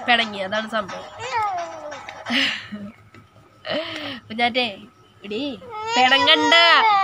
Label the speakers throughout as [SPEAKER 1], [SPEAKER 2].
[SPEAKER 1] പിണങ്ങി അതാണ് സംഭവം കുഞ്ഞാറ്റേ ഇടി പിണങ്ങണ്ട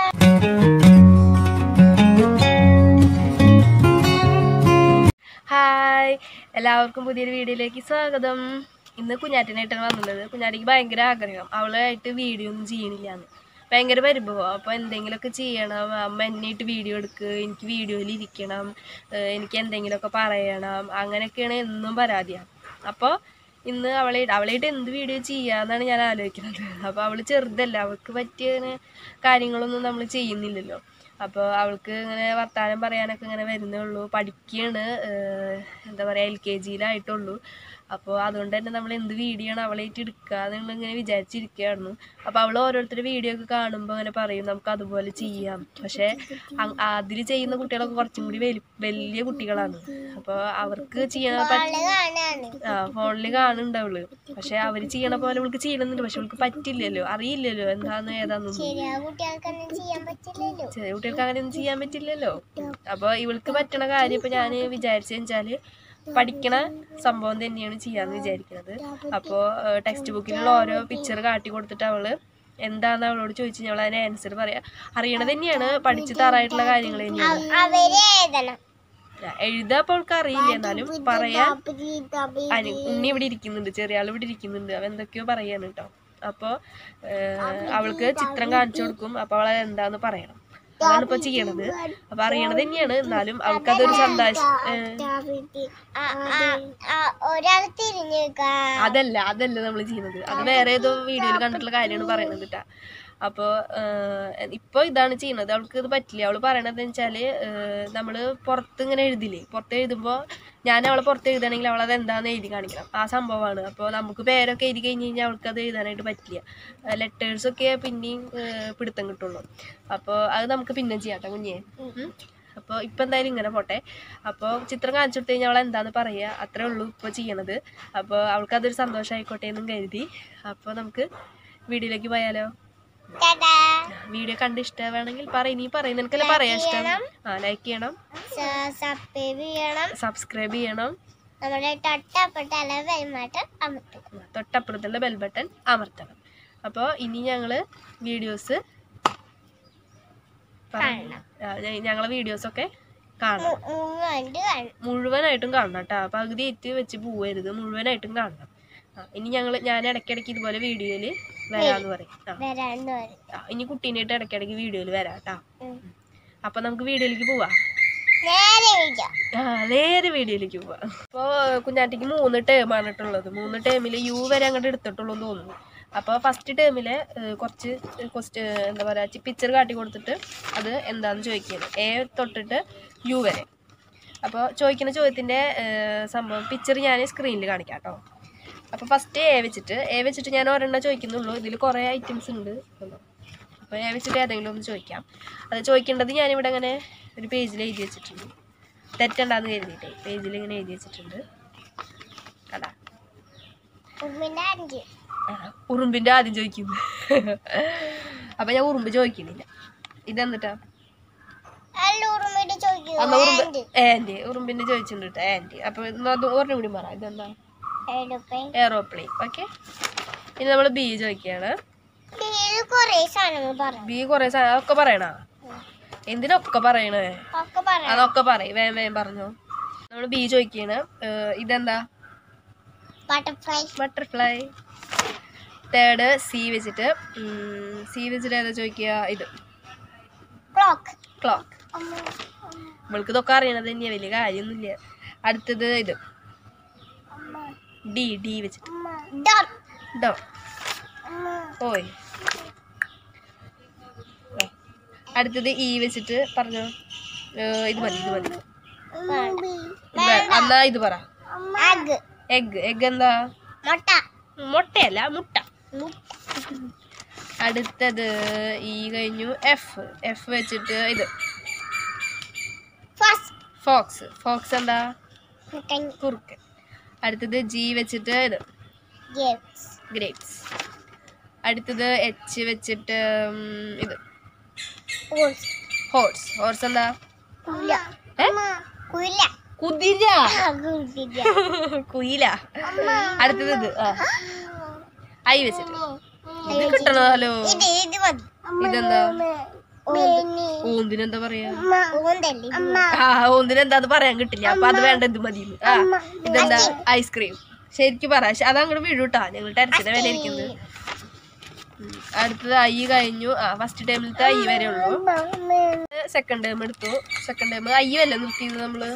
[SPEAKER 1] ഹായ് എല്ലാവർക്കും പുതിയൊരു വീഡിയോയിലേക്ക് സ്വാഗതം ഇന്ന് കുഞ്ഞാറ്റനായിട്ടാണ് വന്നുള്ളത് കുഞ്ഞാറ്റയ്ക്ക് ഭയങ്കര ആഗ്രഹം അവളായിട്ട് വീഡിയോ ഒന്നും ചെയ്യണില്ലാന്ന് ഭയങ്കര പരിഭവം അപ്പോൾ എന്തെങ്കിലുമൊക്കെ ചെയ്യണം അമ്മ എന്നെയിട്ട് വീഡിയോ എടുക്കുക എനിക്ക് വീഡിയോയിൽ ഇരിക്കണം ഏഹ് എനിക്ക് എന്തെങ്കിലുമൊക്കെ പറയണം അങ്ങനെയൊക്കെയാണ് എന്നും പരാതിയാണ് അപ്പോൾ ഇന്ന് അവളെ അവളായിട്ട് എന്ത് വീഡിയോ ചെയ്യാന്നാണ് ഞാൻ ആലോചിക്കുന്നത് അപ്പോൾ അവൾ ചെറുതല്ല അവൾക്ക് പറ്റിയ ഇങ്ങനെ കാര്യങ്ങളൊന്നും നമ്മൾ ചെയ്യുന്നില്ലല്ലോ അപ്പോൾ അവൾക്ക് ഇങ്ങനെ വർത്താനം പറയാനൊക്കെ ഇങ്ങനെ വരുന്നേ ഉള്ളൂ പഠിക്കുകയാണ് ഏഹ് എന്താ പറയുക എൽ കെ ജിയിലായിട്ടുള്ളൂ അപ്പോൾ അതുകൊണ്ട് തന്നെ നമ്മൾ എന്ത് വീഡിയോ ആണ് അവളായിട്ട് എടുക്കുക എന്നുള്ള ഇങ്ങനെ വിചാരിച്ചിരിക്കുകയായിരുന്നു അപ്പോൾ അവൾ ഓരോരുത്തരുടെ വീഡിയോ ഒക്കെ കാണുമ്പോൾ അങ്ങനെ പറയും നമുക്ക് അതുപോലെ ചെയ്യാം പക്ഷേ അതിൽ ചെയ്യുന്ന കുട്ടികളൊക്കെ കുറച്ചും കൂടി വലി വലിയ കുട്ടികളാണ് അപ്പോൾ അവർക്ക് ചെയ്യാൻ പറ്റ ആ ഫോണിൽ കാണുന്നുണ്ട് അവള് പക്ഷെ അവര് ചെയ്യണ പോലെ അവൾക്ക് ചെയ്യണമെന്നുണ്ട് പക്ഷെ അവൾക്ക് പറ്റില്ലല്ലോ അറിയില്ലല്ലോ എന്താന്ന് ഏതാന്നൊന്നും
[SPEAKER 2] ചെറിയ കുട്ടികൾക്കൊന്നും ചെയ്യാൻ പറ്റില്ലല്ലോ
[SPEAKER 1] ചെറിയ കുട്ടികൾക്ക് അങ്ങനെയൊന്നും ചെയ്യാൻ പറ്റില്ലല്ലോ അപ്പൊ ഇവൾക്ക് പറ്റണ കാര്യം ഇപ്പൊ ഞാൻ വിചാരിച്ചെന്ന് വെച്ചാല് പഠിക്കണ സംഭവം തന്നെയാണ് ചെയ്യാന്ന് വിചാരിക്കുന്നത് അപ്പോൾ ടെക്സ്റ്റ് ബുക്കിലുള്ള ഓരോ പിക്ചർ കാട്ടി കൊടുത്തിട്ട് അവള് എന്താന്ന് അവളോട് ചോദിച്ചു അവൾ അതിന് ആൻസർ പറയാ അറിയണത് തന്നെയാണ് പഠിച്ചു താറായിട്ടുള്ള കാര്യങ്ങൾ തന്നെയാണ്
[SPEAKER 2] അവര് എഴുതണം
[SPEAKER 1] എഴുതാ അപ്പോൾ അവൾക്ക് അറിയില്ല എന്നാലും പറയാൻ അനു ഉണ്ണി ഇവിടെ ഇരിക്കുന്നുണ്ട് ചെറിയ ആൾ ഇവിടെ ഇരിക്കുന്നുണ്ട് അവൻ എന്തൊക്കെയോ പറയാണ് കേട്ടോ അപ്പോൾ അവൾക്ക് ചിത്രം കാണിച്ചു കൊടുക്കും അപ്പോൾ അവൾ എന്താന്ന് പറയണം അതാണ് ഇപ്പൊ ചെയ്യണത് അപ്പൊ അറിയണത് തന്നെയാണ് എന്നാലും അവൾക്ക് അതൊരു സന്തോഷം ഏഹ്,
[SPEAKER 2] ഒരാൾ തിരിഞ്ഞു നിൽക്കാ നമ്മൾ
[SPEAKER 1] അതല്ല അതല്ല നമ്മൾ ചെയ്യുന്നത് അത് വേറെ ഏതോ വീഡിയോയിൽ കണ്ടിട്ടുള്ള കാര്യമാണ് പറയണത് കേട്ടാ അപ്പോൾ ഇപ്പോൾ ഇതാണ് ചെയ്യണത് അവൾക്ക് ഇത് പറ്റില്ല അവൾ പറയണത് വെച്ചാല് നമ്മൾ പുറത്ത് ഇങ്ങനെ എഴുതില്ലേ പുറത്ത് എഴുതുമ്പോൾ ഞാൻ അവളെ പുറത്ത് എഴുതണമെങ്കിൽ അവൾ അത് എന്താണെന്ന് എഴുതി കാണിക്കണം ആ സംഭവമാണ് അപ്പോൾ നമുക്ക് പേരൊക്കെ എഴുതി കഴിഞ്ഞ് കഴിഞ്ഞാൽ അവൾക്ക് അത് എഴുതാനായിട്ട് പറ്റില്ല ലെറ്റേഴ്സൊക്കെ പിന്നെയും ഏഹ്, പിടുത്തം കിട്ടുള്ളൂ അപ്പോൾ അത് നമുക്ക് പിന്നെ ചെയ്യാം കേട്ടോ കുഞ്ഞേ ഉം. അപ്പോൾ ഇപ്പം എന്തായാലും ഇങ്ങനെ പോട്ടെ അപ്പോൾ ചിത്രം കാണിച്ചു കൊടുത്തു കഴിഞ്ഞാൽ അവൾ എന്താന്ന് പറയുക അത്രേ ഉള്ളൂ ഇപ്പോൾ ചെയ്യണത് അപ്പോൾ അവൾക്ക് അതൊരു സന്തോഷമായിക്കോട്ടെ എന്നും കരുതി അപ്പോൾ നമുക്ക് വീഡിയോയിലേക്ക് പോയാലോ
[SPEAKER 2] ടാറ്റാ.
[SPEAKER 1] വീഡിയോ കണ്ട് ഇഷ്ടമാണെങ്കിൽ പറ ഇനി പറയും നിനക്കല്ലേ പറയാൻ ഇഷ്ടം ആ ലൈക്ക് ചെയ്യണം
[SPEAKER 2] സ- സബ്സ്ക്രൈബ് ചെയ്യണം
[SPEAKER 1] സബ്സ്ക്രൈബ് ചെയ്യണം
[SPEAKER 2] നമ്മുടെ തൊട്ടപ്പെട്ട വെൽമാട്ടം അമർത്തുക
[SPEAKER 1] തൊട്ടപ്പുറത്തുള്ള ബെൽ ബട്ടൺ അമർത്തണം അപ്പോൾ ഇനി ഞങ്ങൾ വീഡിയോസ്
[SPEAKER 2] കാണണം.
[SPEAKER 1] ഞങ്ങളെ വീഡിയോസൊക്കെ കാണണം
[SPEAKER 2] മൂന്നുണ്ട് കാണണം
[SPEAKER 1] മുഴുവനായിട്ടും കാണണം കേട്ടോ പകുതി എത്തി വെച്ച് പോവരുത് മുഴുവനായിട്ടും കാണണം ആ, ഇനി ഞങ്ങൾ ഞാൻ ഇടയ്ക്കിടയ്ക്ക് ഇതുപോലെ വീഡിയോയിൽ വരാന്ന് പറയും ആ
[SPEAKER 2] വരാണ്ട് വരും
[SPEAKER 1] ആ, ഇനി കുട്ടീനായിട്ട് ഇടയ്ക്കിടയ്ക്ക് വീഡിയോയിൽ വരാം കേട്ടോ
[SPEAKER 2] ഉം.
[SPEAKER 1] അപ്പൊ നമുക്ക് വീഡിയോയിലേക്ക് പോവാം
[SPEAKER 2] നേരെ വിളിക്കാം
[SPEAKER 1] ആ നേരെ വീഡിയോയിലേക്ക് പോവാം അപ്പോൾ കുഞ്ഞാറ്റിക്ക് മൂന്ന് ടേമാണ് ഇട്ടുള്ളത് മൂന്ന് ടേമിൽ യു വരെ അങ്ങോട്ട് എടുത്തിട്ടുള്ളൂ എന്ന് തോന്നുന്നു അപ്പോൾ ഫസ്റ്റ് ടേമിൽ കുറച്ച് ക്വസ്റ്റ് എന്താ പറയുക പിക്ചർ കാട്ടി കൊടുത്തിട്ട് അത് എന്താണെന്ന് ചോദിക്കുകയാണ് എ തൊട്ടിട്ട് യു വരെ അപ്പോൾ ചോദിക്കുന്ന ചോദ്യത്തിൻ്റെ സംഭവം പിക്ചർ ഞാൻ സ്ക്രീനിൽ കാണിക്കാം കേട്ടോ അപ്പോൾ ഫസ്റ്റ് എ വെച്ചിട്ട് എ വെച്ചിട്ട് ഞാൻ ഒരെണ്ണം ചോദിക്കുന്നുള്ളൂ ഇതിൽ കുറേ ഐറ്റംസ് ഉണ്ട് അപ്പോൾ എ വെച്ചിട്ട് ഏതെങ്കിലും ഒന്ന് ചോദിക്കാം അത് ചോദിക്കേണ്ടത് ഞാനിവിടെ അങ്ങനെ ഒരു പേജിൽ എഴുതി വെച്ചിട്ടുണ്ട് തെറ്റണ്ടാന്ന് കരുതിയിട്ടേ പേജിൽ ഇങ്ങനെ എഴുതി വെച്ചിട്ടുണ്ട് അതാ
[SPEAKER 2] ഉമ്മിന്റെ അഞ്ച്
[SPEAKER 1] ആ, ഉറുമ്പിൻ്റെ ആദ്യം ചോദിക്കും അപ്പം ഞാൻ ഉറുമ്പ് ചോദിക്കുന്നില്ല ഇതെന്നിട്ടാ
[SPEAKER 2] അല്ല ഉറുമ്മിട്ട് ചോദിക്കൂ
[SPEAKER 1] അന്ന് ഉറുമ്പ്
[SPEAKER 2] ആൻഡ്
[SPEAKER 1] ആൻറ്റി ഉറുമ്പിൻ്റെ ചോദിച്ചിട്ടുണ്ട് കേട്ടോ ആൻറ്റി അപ്പോൾ അത് ഒരെണ്ണം കൂടി പറ ഇതെന്താ
[SPEAKER 2] എടുപ്പേ
[SPEAKER 1] എയറോപ്ലെയിൻ ഓക്കെ ഇനി നമ്മൾ ബി ചോദിക്കുകയാണ്
[SPEAKER 2] ഇതിൽ കൊറേ സാധനങ്ങൾ പറഞ്ഞു
[SPEAKER 1] ബി കുറേ സാധനം ഒക്കെ പറയണ എന്തിനൊക്കെ പറയണേ
[SPEAKER 2] ഒക്കെ പറഞ്ഞു
[SPEAKER 1] അതൊക്കെ പറയും വേഗം വേഗം പറഞ്ഞോ നമ്മൾ ബി ചോദിക്കുകയാണ് ഏഹ് ഇതെന്താ
[SPEAKER 2] ബട്ടർഫ്ലൈ
[SPEAKER 1] ബട്ടർഫ്ലൈ തേർഡ് സി വെച്ചിട്ട് സി വെച്ചിട്ട് ഏതാ ചോദിക്കുക ഇത്
[SPEAKER 2] ക്ലോക്ക്
[SPEAKER 1] ക്ലോക്ക് നമ്മൾക്ക് ഇതൊക്കെ അറിയണത് തന്നെയാ വലിയ കാര്യമൊന്നുമില്ല അടുത്തത് ഇത് ഡി ഡി വെച്ചിട്ട്
[SPEAKER 2] ഡോർ
[SPEAKER 1] ഡോ ഓയ് ആ. അടുത്തത് ഇ വെച്ചിട്ട് പറഞ്ഞോ ഏഹ് ഇത് മതി ഇത് മതി ഇത് വേ- എന്നാ ഇത് പറ
[SPEAKER 2] അഗ്
[SPEAKER 1] എഗ് എഗ് എന്താ
[SPEAKER 2] മുട്ട
[SPEAKER 1] മുട്ടയല്ല മുട്ട അടുത്തത് ഈ കഴിഞ്ഞു എഫ് എഫ് വെച്ചിട്ട് ഇത്
[SPEAKER 2] ഫസ്റ്റ്
[SPEAKER 1] ഫോക്സ് ഫോക്സ് എന്താ
[SPEAKER 2] മുട്ടൻ
[SPEAKER 1] കുറുക്കൻ അടുത്തത് ജി വെച്ചിട്ട് ഇത്
[SPEAKER 2] ഗേംസ്
[SPEAKER 1] ഗ്രേപ്സ് അടുത്തത് എച്ച് വെച്ചിട്ട് ഉം, ഇത്
[SPEAKER 2] ഹോഴ്സ്
[SPEAKER 1] ഹോർസ് ഹോർസ് എന്താ
[SPEAKER 2] കുയില
[SPEAKER 1] ഏ?
[SPEAKER 2] കുയില
[SPEAKER 1] കുതിര
[SPEAKER 2] കുതിര
[SPEAKER 1] കുയില അടുത്തത് ഇത് ആ ഐ വെച്ചിട്ട് ഇത് കിട്ടണമല്ലോ
[SPEAKER 2] ഇത് ഇത് മതി
[SPEAKER 1] ഇതെന്താ
[SPEAKER 2] ഓന്തിന്
[SPEAKER 1] ഓന്തിനെന്താ പറയാ
[SPEAKER 2] ഓന്തല്ലേ
[SPEAKER 1] ആ ഓന്തിനെന്താന്ന് പറയാൻ കിട്ടില്ല അപ്പൊ അത് വേണ്ട ഇത് മതി ആ ഇതെന്താ ഐസ്ക്രീം ശരിക്കും പറ ശ- അതങ്ങോട്ട് വീഴൂട്ടാ ഞങ്ങൾ ടെറസിന്റെ മേലെ ഇരിക്കുന്നത് ഉം. അടുത്തത് ഐ കഴിഞ്ഞു ആ ഫസ്റ്റ് ടൈമിലത്തെ ഐ വരെ ഉള്ളൂ സെക്കൻഡ് ടൈം എടുത്തു സെക്കൻഡ് ടൈം ഐ അല്ലേ നിർത്തിയത് നമ്മള്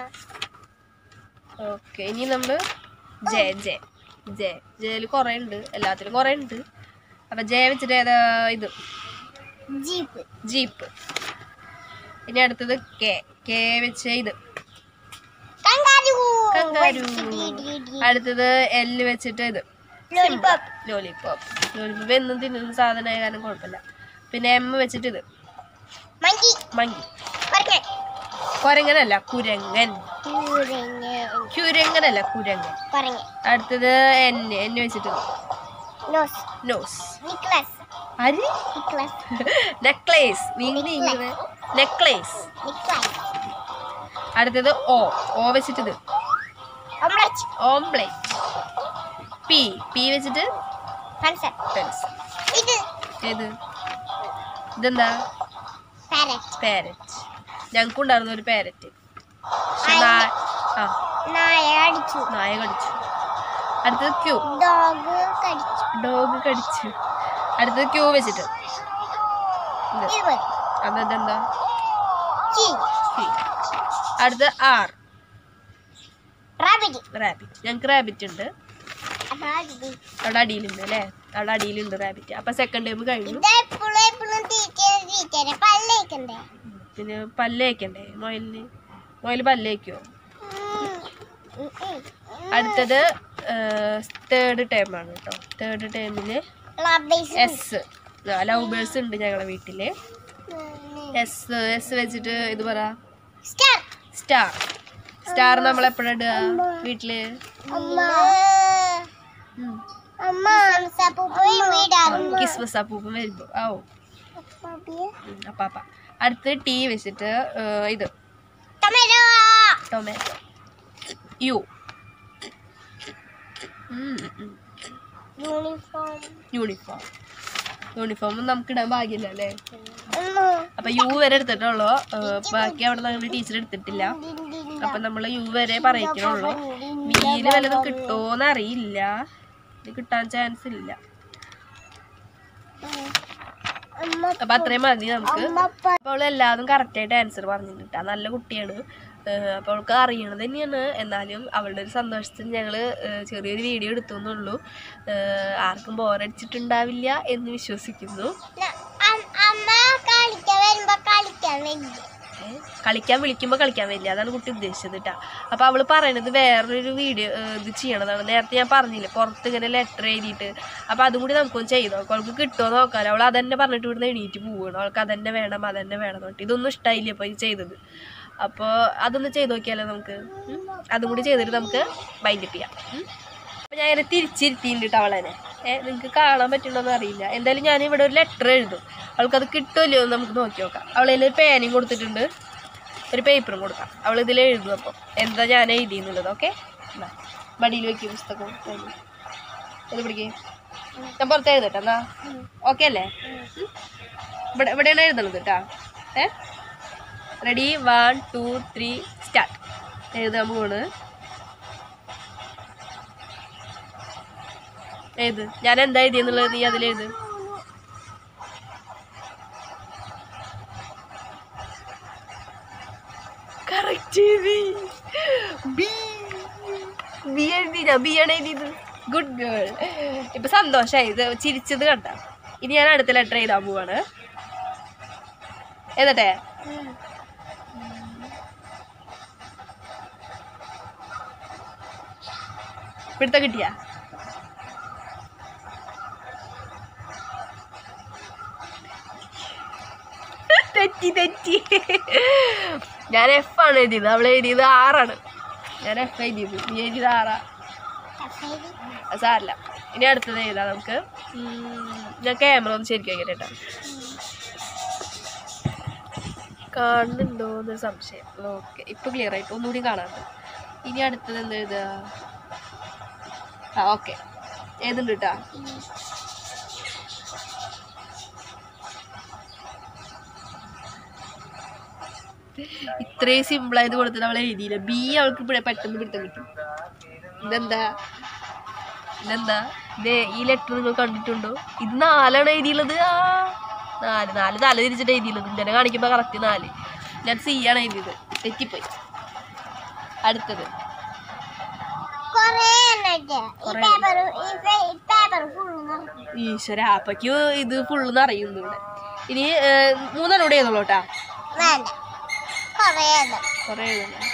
[SPEAKER 1] ഓക്കെ ഇനി നമ്മള് ജെ ജെ ജെ ജയിൽ കുറെ ഉണ്ട് എല്ലാത്തിലും കുറെ ഉണ്ട് അപ്പൊ ജെ വെച്ചിട്ട് ഏതാ ഇത്
[SPEAKER 2] ജീപ്പ്
[SPEAKER 1] ജീപ്പ് ഇനി അടുത്തത് കെ കെ വെച്ച് ഇത്
[SPEAKER 2] കങ്കാരു
[SPEAKER 1] കങ്കാരു അടുത്തത് എല്ല് വെച്ചിട്ട് ഇത്
[SPEAKER 2] ലോലിപോപ്പ്
[SPEAKER 1] ലോലിപോപ്പ് ലോലിപോപ്പ് എന്നും തിന്നുന്ന സാധനമായ കാരണം കുഴപ്പമില്ല പിന്നെ എം വെച്ചിട്ട് ഇത്
[SPEAKER 2] മങ്കി
[SPEAKER 1] മങ്കി
[SPEAKER 2] പറഞ്ഞ
[SPEAKER 1] കുരങ്ങനല്ല കുരങ്ങൻ
[SPEAKER 2] കുരങ്ങ്
[SPEAKER 1] കുരങ്ങനല്ല കുരങ്ങൻ
[SPEAKER 2] പറഞ്ഞ
[SPEAKER 1] അടുത്തത് എൻ എൻ വെച്ചിട്ട് ഇത്.
[SPEAKER 2] നോസ്
[SPEAKER 1] നോസ്
[SPEAKER 2] നിക്ലസ്
[SPEAKER 1] അരി
[SPEAKER 2] നിക്ലസ്
[SPEAKER 1] നെക്ലേസ് വീണ്ടും നെക്ലേസ്
[SPEAKER 2] നിക്ലസ്
[SPEAKER 1] അടുത്തത് ഓ ഓ വെച്ചിട്ട് ഇത്
[SPEAKER 2] ഓംലറ്റ്
[SPEAKER 1] ഓംപ്ലേറ്റ് പി പി വെച്ചിട്ട്
[SPEAKER 2] പൺസർ
[SPEAKER 1] പെൻസ്
[SPEAKER 2] ഇത്
[SPEAKER 1] ഏത് ഇതെന്താ
[SPEAKER 2] പാരറ്റ്
[SPEAKER 1] പാരറ്റ് ഞങ്ങൾക്കുണ്ടായിരുന്നു ഒരു പാരറ്റ് പക്ഷെ നാ- ആ
[SPEAKER 2] നായ അടിച്ചു
[SPEAKER 1] നായ കടിച്ചു അടുത്തത് ക്യൂ
[SPEAKER 2] ഡോഗ് കടിച്ചു
[SPEAKER 1] ഡോഗ് കടിച്ചു അടുത്തത് ക്യൂ വെച്ചിട്ട് ഇത്
[SPEAKER 2] ഇത് മതി
[SPEAKER 1] അത് ഇതെന്താ
[SPEAKER 2] ചീ
[SPEAKER 1] Q. അടുത്തത് ആർ
[SPEAKER 2] റാബിറ്റ്
[SPEAKER 1] റാബിറ്റ് ഞങ്ങൾക്ക് റാബിറ്റ് ഉണ്ട്
[SPEAKER 2] റാബിറ്റ്
[SPEAKER 1] അവിടെ അടിയിലുണ്ട് അല്ലേ അവിടെ അടിയിലുണ്ട് റാബിറ്റ് അപ്പൊ സെക്കൻഡ് ടൈം കഴിഞ്ഞു
[SPEAKER 2] ഇത് എപ്പോഴും എപ്പോഴും ടീച്ചർ ടീച്ചറെ പല്ലേക്കണ്ടേ
[SPEAKER 1] പിന്നെ പല്ലേക്കണ്ടേ മൊയലിന് മൊയൽ പല്ലേക്കോ അടുത്തത് തേർഡ് ടൈം ആണ് കേട്ടോ തേർഡ് ടൈമില് എസ് ലവ് ബേഴ്സ് ഉണ്ട് ഞങ്ങളെ വീട്ടില് എസ് എസ് വെച്ചിട്ട് ഇത് പറ
[SPEAKER 2] സ്റ്റാർ
[SPEAKER 1] സ്റ്റാർ സ്റ്റാർ നമ്മൾ എപ്പോഴാ ഇടുക വീട്ടില്
[SPEAKER 2] അമ്മ അമ്മ പോയി വീടാറുണ്ട്
[SPEAKER 1] ക്രിസ്മസ് അപ്പൂപ്പൻ വരുമ്പോ ആ ഓ ഉം, അപ്പാപ്പ അടുത്ത് ടീ വെച്ചിട്ട് ഏ, ഇത്
[SPEAKER 2] tomato
[SPEAKER 1] tomato U
[SPEAKER 2] uniform
[SPEAKER 1] uniform uniform നമുക്ക് ഇടാൻ ഭാഗ്യമില്ല അല്ലേ അപ്പൊ യു വരെ എടുത്തിട്ടുള്ളൂ ഏ, ബാക്കി അവിടെ നമ്മൾ ടീച്ചർ എടുത്തിട്ടില്ല അപ്പൊ നമ്മൾ യു വരെ പറയിക്കണുള്ളൂ വീല് വല്ലതും കിട്ടുമോന്ന് അറിയില്ല ഇത് കിട്ടാൻ ചാൻസ് ഇല്ല അപ്പൊ അത്രയും മതി നമുക്ക് അപ്പൊ അവള് എല്ലാതും കറക്റ്റ് ആയിട്ട് ആൻസർ പറഞ്ഞിട്ടാ നല്ല കുട്ടിയാണ് ഏഹ് അപ്പൊ അവൾക്ക് അറിയണത് തന്നെയാണ് എന്നാലും അവളുടെ ഒരു സന്തോഷത്തിന് ഞങ്ങള് ഏഹ് ചെറിയൊരു വീഡിയോ എടുത്തു എന്നുള്ളൂ ഏഹ് ആർക്കും ബോറടിച്ചിട്ടുണ്ടാവില്ല എന്ന് വിശ്വസിക്കുന്നു
[SPEAKER 2] അമ്മ കളിക്കാൻ വരുമ്പോ കളിക്കാൻ വേണ്ടി
[SPEAKER 1] ഏഹ് കളിക്കാൻ വിളിക്കുമ്പോൾ കളിക്കാൻ വരില്ല അതാണ് കുട്ടി ഉദ്ദേശിച്ചത് കേട്ടാ അപ്പൊ അവള് പറയണത് വേറൊരു വീഡിയോ ഇത് ചെയ്യണതാണ് നേരത്തെ ഞാൻ പറഞ്ഞില്ലേ പുറത്ത് ഇങ്ങനെ ലെറ്റർ എഴുതിയിട്ട് അപ്പൊ അതും കൂടി നമുക്കൊന്ന് ചെയ്ത് നോക്കാം അവൾക്ക് കിട്ടുമോ നോക്കാം അവൾ അതന്നെ പറഞ്ഞിട്ട് ഇവിടുന്ന് എണീറ്റ് പോവുകയാണ് അവൾക്ക് അതന്നെ വേണം അതന്നെ വേണം എന്ന് പറഞ്ഞിട്ട് ഇതൊന്നും ഇഷ്ടമായില്ല ഇപ്പൊ ഈ ചെയ്തത് അപ്പോൾ അതൊന്ന് ചെയ്ത് നോക്കിയാലോ നമുക്ക് ഉം? അതും കൂടി ചെയ്തിട്ട് നമുക്ക് മൈൻഡപ്പ് ചെയ്യാം ഉം? അപ്പൊ ഞാൻ ഇങ്ങനെ തിരിച്ചിരുത്തിയിട്ടുണ്ട് കേട്ടോ അവളെന്നെ ഏഹ് നിങ്ങൾക്ക് കാണാൻ പറ്റുണ്ടോന്ന് അറിയില്ല എന്തായാലും ഞാൻ ഇവിടെ ഒരു ലെറ്റർ എഴുതും അവൾക്കത് കിട്ടുമല്ലോ എന്ന് നമുക്ക് നോക്കി നോക്കാം അവളതിൽ ഒരു പേനയും കൊടുത്തിട്ടുണ്ട് ഒരു പേപ്പറും കൊടുക്കാം അവൾ ഇതിൽ എഴുതും അപ്പോൾ എന്താ ഞാൻ എഴുതിയെന്നുള്ളത് ഓക്കെ മടിയിൽ വെക്കും പുസ്തകം പേനയും. ഇത് പിടിക്കേ ഞാൻ പുറത്ത് എഴുതട്ടെ എന്നാ ഓക്കെ അല്ലേ ഉം? ഇവിടെ ഇവിടെയാണ് എഴുതണത് കേട്ടാ ഏ ready one two three start എഴുതാൻ പോണ് ഏത് ഞാൻ എന്താ എഴുതിയെന്നുള്ളത് നീ അതിലെഴുത് കറക്റ്റ് ബി ബി എഴുതി ഞാൻ ബി ആണ് എഴുതിയത് ഗുഡ് ഗേൾ ഇപ്പൊ സന്തോഷായി ഇത് ചിരിച്ചത് കണ്ട ഇനി ഞാൻ അടുത്ത ലെറ്റർ എഴുതാൻ പോവാണ് എന്നിട്ടേ പിടുത്ത കിട്ടിയ തെറ്റി തെറ്റി ഞാൻ എഫ് ആണ് എഴുതിയത് അവൾ എഴുതിയത് ആറാണ് ഞാൻ എഫ് എഴുതിയത് നീ എഴുതിയത് ആറാ അത് സാരല്ല ഇനി അടുത്തത് എഴുതാം നമുക്ക് ഉം, ഞാൻ ക്യാമറ ഒന്ന് ശരിക്കും കേട്ടോ കാണുന്നുണ്ടോ എന്നൊരു സംശയം ഓക്കെ ഇപ്പൊ ക്ലിയർ ആയിട്ട് ഒന്നുകൂടി കാണാണ്ട് ഇനി അടുത്തത് എന്താ എഴുതുക ആ ഓക്കെ ഏതുണ്ട് കേട്ടാ ഇത്രയും സിമ്പിൾ ആയത് കൊടുത്തിട്ട് അവളെ എഴുതിയില്ല ബി അവൾക്ക് ഇവിടെ പെട്ടെന്ന് പിടുത്തം കിട്ടും ഇതെന്താ ഇതെന്താ ഇതേ ഈ ലെറ്റർ നിങ്ങൾ കണ്ടിട്ടുണ്ടോ ഇത് നാലാണ് എഴുതിയുള്ളത് ആ നാല് നാല് തല തിരിച്ചിട്ട് എഴുതിയുള്ളത് ഇങ്ങനെ കാണിക്കുമ്പോൾ കറക്റ്റ് നാല് ഞാൻ സി ആണ് എഴുതിയത് തെറ്റിപ്പോയി അടുത്തത്
[SPEAKER 2] കൊറേ എണ്ണറ്റ് ഈ
[SPEAKER 1] കൊറേ
[SPEAKER 2] പേപ്പർ ഈ പേപ്പർ ഫുള്ള്
[SPEAKER 1] ഈശ്വര അപ്പയ്ക്ക് ഇത് ഫുള്ള് നിറയുന്നു ഇവിടെ ഇനി ഏഹ്, മൂന്നെണ്ണം കൂടെ എഴുതുള്ളൂ കേട്ടാ
[SPEAKER 2] വേണ്ട കൊറേ എണ്ണം
[SPEAKER 1] കുറേ എഴുതണം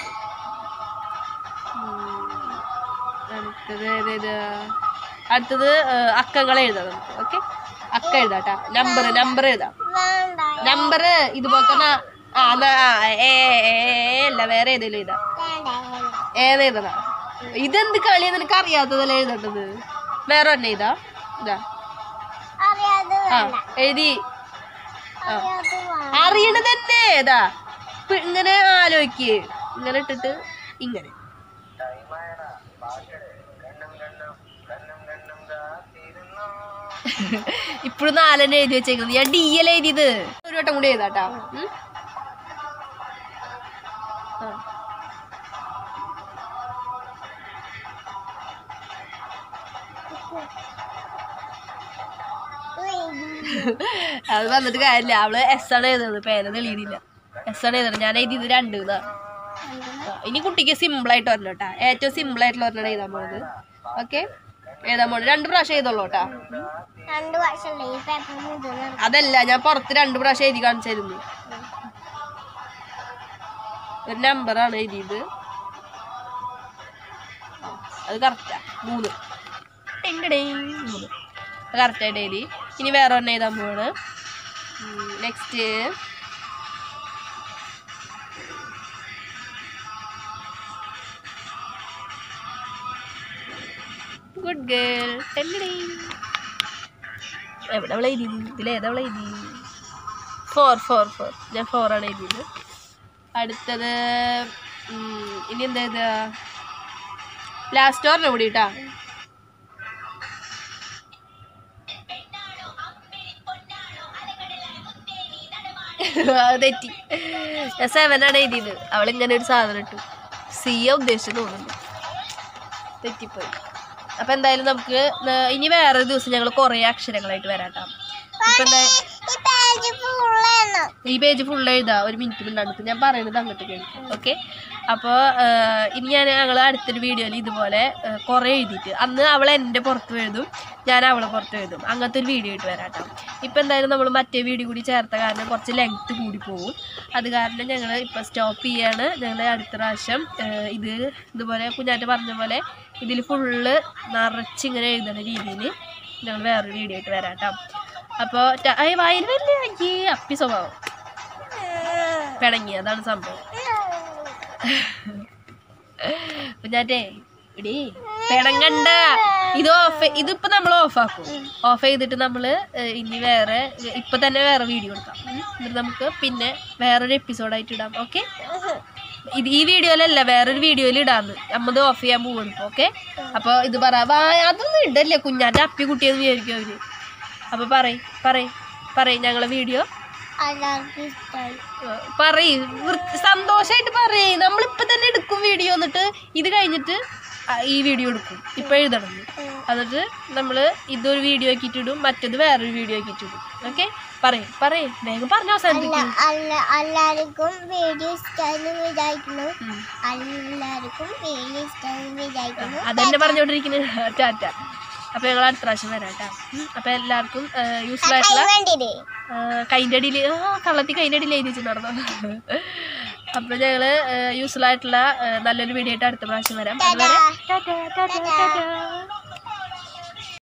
[SPEAKER 1] ഉം. അടുത്തത് ഏതേത് അടുത്തത് ഏഹ്, അക്കങ്ങൾ എഴുതാം നമുക്ക് ഓക്കെ അക്ക എഴുതാട്ടാ നമ്പർ നമ്പർ എഴുതാം
[SPEAKER 2] വേണ്ട
[SPEAKER 1] നമ്പർ ഇതുപോലെ തന്നെ ആ ന- ആ, ഏ ഏ, ഏ, അല്ല വേറെ ഏതെങ്കിലും എഴുതാം
[SPEAKER 2] വേണ്ട വേണ്ട.
[SPEAKER 1] ഏതെഴുതണ ഇതെന്ത് കളിയാ നിനക്ക് അറിയാത്തതല്ലേ എഴുതേണ്ടത് വേറെ തന്നെ എഴുതാ ഇതാ
[SPEAKER 2] അറിയാതെ
[SPEAKER 1] ആ
[SPEAKER 2] വേണ്ട
[SPEAKER 1] എഴുതി ആ
[SPEAKER 2] അറിയാതെ വേണ്ട
[SPEAKER 1] അറിയണത് തന്നെ ഏതാ ഇപ്പൊ ഇങ്ങനെ ആലോചിക്ക് ഇങ്ങനെ ഇട്ടിട്ട് ഇങ്ങനെ ഇപ്പോഴും നാലെന്നെ എഴുതി വെച്ചേക്കുന്നത് ഞാൻ ഡി എൽ എഴുതിയത് ഒരു വട്ടം കൂടി എഴുതാട്ടാ ഉം? ആ. അത് വന്നിട്ട് കാര്യമില്ല അവള് എസ് ആണ് എഴുതുന്നത് പേന തെളിയുന്നില്ല എസ് ആണ് എഴുതുന്നത് ഞാൻ എഴുതിയത് രണ്ട് എന്നാ ആ, ഇനി കുട്ടിക്ക് സിമ്പിൾ ആയിട്ട് വരണം കേട്ടാ ഏറ്റവും സിമ്പിൾ ആയിട്ടുള്ള ഒരെണ്ണം എഴുതാൻ പോണത് ഓക്കെ എഴുതാൻ പോണത് രണ്ട് പ്രാവശ്യം എഴുതുള്ളൂ കേട്ടാ
[SPEAKER 2] രണ്ട് വർഷമല്ലേ ഈ പേപ്പർ മുഴുവൻ
[SPEAKER 1] അതല്ല ഞാൻ പുറത്ത് രണ്ട് പ്രാവശ്യം എഴുതി കാണിച്ചായിരുന്നു ഒരു നമ്പറാണ് എഴുതിയത് ആ, അത് കറക്റ്റാ മൂന്ന് ടിങ് മൂന്ന് അത് കറക്റ്റായിട്ട് എഴുതി ഇനി വേറെ ഒരെണ്ണം എഴുതാൻ പോവാണ് നെക്സ്റ്റ് ഗുഡ് ഗേൾ എവിടെ അവളെ എഴുതി ഇതിലേതാ അവളെ എഴുതി ഫോർ ഫോർ ഫോർ ഞാൻ ഫോറാണ് എഴുതിയത് അടുത്തത് ഉം, ഇനി എന്താ എഴുതുക ലാസ്റ്റ് ഓർമ്മ കൂടി കേട്ടാ അത് തെറ്റി ഞാൻ സെവനാണ് എഴുതിയത് അവളിങ്ങനെ ഒരു സാധനം ഇട്ടു സിയ ഉദ്ദേശിച്ചു തോന്നുന്നു തെറ്റിപ്പോയി അപ്പൊ എന്തായാലും നമുക്ക് ന- ഇനി വേറൊരു ദിവസം ഞങ്ങൾ കുറേ അക്ഷരങ്ങളായിട്ട് വരാട്ടോ ഇപ്പൊ എന്താ
[SPEAKER 2] ഈ പേജ് ഫുള്ളാണ്
[SPEAKER 1] ഈ പേജ് ഫുൾ എഴുതാ ഒരു മിനിറ്റ് മിണ്ടാണ്ട് ഞാൻ പറയുന്നത് അങ്ങോട്ട് കേൾക്കും ഓക്കെ അപ്പോൾ ഇനി ഞാൻ ഞങ്ങൾ അടുത്തൊരു വീഡിയോയിൽ ഇതുപോലെ ഏഹ്, കുറേ എഴുതിയിട്ട് അന്ന് അവൾ എൻ്റെ പുറത്ത് എഴുതും ഞാൻ അവളെ പുറത്ത് എഴുതും അങ്ങനത്തെ ഒരു വീഡിയോ ഇട്ട് വരാം കേട്ടോ ഇപ്പം എന്തായാലും നമ്മൾ മറ്റേ വീഡിയോ കൂടി ചേർത്ത കാരണം കുറച്ച് ലെങ്ത്ത് കൂടി പോകും അത് കാരണം ഞങ്ങൾ ഇപ്പം സ്റ്റോപ്പ് ചെയ്യാണ് ഞങ്ങൾ അടുത്ത പ്രാവശ്യം ഏഹ്, ഇത് ഇതുപോലെ കുഞ്ഞാറ്റ് പറഞ്ഞ പോലെ ഇതിൽ ഫുള്ള് നിറച്ചിങ്ങനെ എഴുതുന്ന രീതിയിൽ ഞങ്ങൾ വേറൊരു വീഡിയോ ആയിട്ട് വരാം കേട്ടോ അപ്പോൾ വായന വരില്ല അയ്യേ അപ്പി സ്വഭാവം പിണങ്ങി അതാണ് സംഭവം കുഞ്ഞാറ്റേ ഇടി പിണങ്ങണ്ട ഇത് ഓഫ് ഇതിപ്പോ നമ്മൾ ഓഫ് ആക്കും ഓഫ് ചെയ്തിട്ട് നമ്മൾ ഇനി വേറെ ഇപ്പൊ തന്നെ വേറെ വീഡിയോ എടുക്കാം ഉം. എന്നിട്ട് നമുക്ക് പിന്നെ വേറൊരു എപ്പിസോഡായിട്ട് ഇടാം ഓക്കെ ഇത് ഈ വീഡിയോയിലല്ല വേറൊരു വീഡിയോയിൽ ഇടാന്ന് നമ്മത് ഓഫ് ചെയ്യാൻ പോവാണ് ഇപ്പൊ ഓക്കെ അപ്പൊ ഇത് പറ വാ അതൊന്നും ഇടല്ലേ കുഞ്ഞാന്റെ അപ്പി കുട്ടിയെന്ന് വിചാരിക്കും അവര് അപ്പൊ പറയ് പറയ് പറയ് ഞങ്ങളെ വീഡിയോ
[SPEAKER 2] എല്ലാവർക്കും ഇഷ്ടമായി
[SPEAKER 1] പറയ് സന്തോഷായിട്ട് പറയ് നമ്മളിപ്പൊ തന്നെ എടുക്കും വീഡിയോ എന്നിട്ട് ഇത് കഴിഞ്ഞിട്ട് ആ, ഈ വീഡിയോ എടുക്കും ഇപ്പൊ എഴുതണം എന്നിട്ട് നമ്മള് ഇതൊരു വീഡിയോ ആക്കിയിട്ട് ഇടും മറ്റത് വേറൊരു വീഡിയോ ആക്കിയിട്ട് ഇടും ഓക്കെ പറയ് പറയ് വേഗം പറഞ്ഞ
[SPEAKER 2] അല്ല
[SPEAKER 1] അവസാനിപ്പിക്കും
[SPEAKER 2] അല്ല എല്ലാവർക്കും വീഡിയോ ഇഷ്ടമെന്ന് വിചാരിക്കുന്നു
[SPEAKER 1] ഉം.
[SPEAKER 2] എല്ലാവർക്കും വീഡിയോ ഇഷ്ടമെന്ന് വിചാരിക്കുന്നു
[SPEAKER 1] അതന്നെ പറഞ്ഞോണ്ടിരിക്കുന്നത് ടാറ്റ അപ്പൊ ഞങ്ങൾ അടുത്ത പ്രാവശ്യം വരാം കേട്ടോ അപ്പൊ എല്ലാവർക്കും യൂസ്ഫുൾ ആയിട്ടുള്ള
[SPEAKER 2] വേണ്ടിയില്ലേ
[SPEAKER 1] കൈൻ്റെ അടിയിൽ ആ കള്ളത്തി കൈൻ്റെ അടിയിൽ എഴുതി വെച്ച് നടന്നു അപ്പോൾ ഞങ്ങൾ യൂസ്ഫുൾ ആയിട്ടുള്ള ആ, നല്ലൊരു വീഡിയോ ആയിട്ട് അടുത്ത പ്രാവശ്യം വരാം അതുവരെ ടാറ്റാ ടാറ്റാ ടാറ്റാ